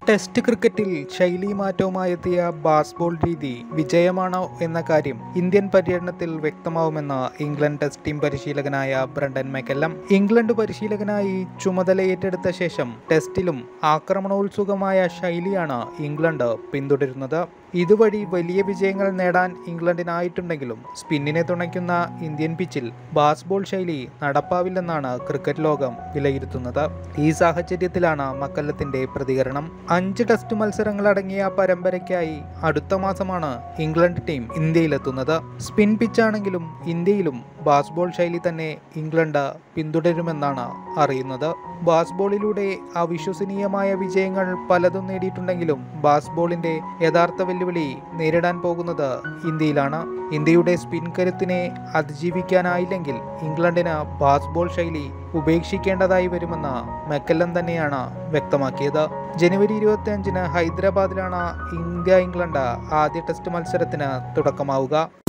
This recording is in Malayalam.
ടെസ്റ്റ് ക്രിക്കറ്റിൽ ശൈലി മാറ്റവുമായെത്തിയ ബാസ്ബോൾ രീതി വിജയമാണോ എന്ന കാര്യം ഇന്ത്യൻ പര്യടനത്തിൽ വ്യക്തമാവുമെന്ന് ഇംഗ്ലണ്ട് ടെസ്റ്റ് ടീം പരിശീലകനായ ബ്രണ്ടൻ മെക്കല്ലം ഇംഗ്ലണ്ട് പരിശീലകനായി ചുമതല ഏറ്റെടുത്ത ശേഷം ടെസ്റ്റിലും ആക്രമണോത്സുകമായ ശൈലിയാണ് ഇംഗ്ലണ്ട് പിന്തുടരുന്നത് ഇതുവഴി വലിയ വിജയങ്ങൾ നേടാൻ ഇംഗ്ലണ്ടിനായിട്ടുണ്ടെങ്കിലും സ്പിന്നിനെ തുണയ്ക്കുന്ന ഇന്ത്യൻ പിച്ചിൽ ബാസ്ബോൾ ശൈലി നടപ്പാവില്ലെന്നാണ് ക്രിക്കറ്റ് ലോകം വിലയിരുത്തുന്നത് ഈ സാഹചര്യത്തിലാണ് മക്കല്ലത്തിന്റെ പ്രതികരണം അഞ്ച് ടെസ്റ്റ് മത്സരങ്ങളടങ്ങിയ പരമ്പരയ്ക്കായി അടുത്ത മാസമാണ് ഇംഗ്ലണ്ട് ടീം ഇന്ത്യയിലെത്തുന്നത് സ്പിൻ പിച്ചാണെങ്കിലും ഇന്ത്യയിലും ബാസ്ബോൾ ശൈലി തന്നെ ഇംഗ്ലണ്ട് പിന്തുടരുമെന്നാണ് അറിയുന്നത് ബാസ്ബോളിലൂടെ അവിശ്വസനീയമായ വിജയങ്ങൾ പലതും നേടിയിട്ടുണ്ടെങ്കിലും ബാസ്ബോളിന്റെ യഥാർത്ഥ വെല്ലുവിളി നേരിടാൻ പോകുന്നത് ഇന്ത്യയിലാണ് ഇന്ത്യയുടെ സ്പിൻ കരുത്തിനെ അതിജീവിക്കാനായില്ലെങ്കിൽ ഇംഗ്ലണ്ടിന് ബാസ്ബോൾ ശൈലി ഉപേക്ഷിക്കേണ്ടതായി വരുമെന്ന് മെക്കല്ലൻ തന്നെയാണ് വ്യക്തമാക്കിയത് ജനുവരി ഇരുപത്തി അഞ്ചിന് ഹൈദരാബാദിലാണ് ഇന്ത്യ ഇംഗ്ലണ്ട് ആദ്യ ടെസ്റ്റ് മത്സരത്തിന് തുടക്കമാവുക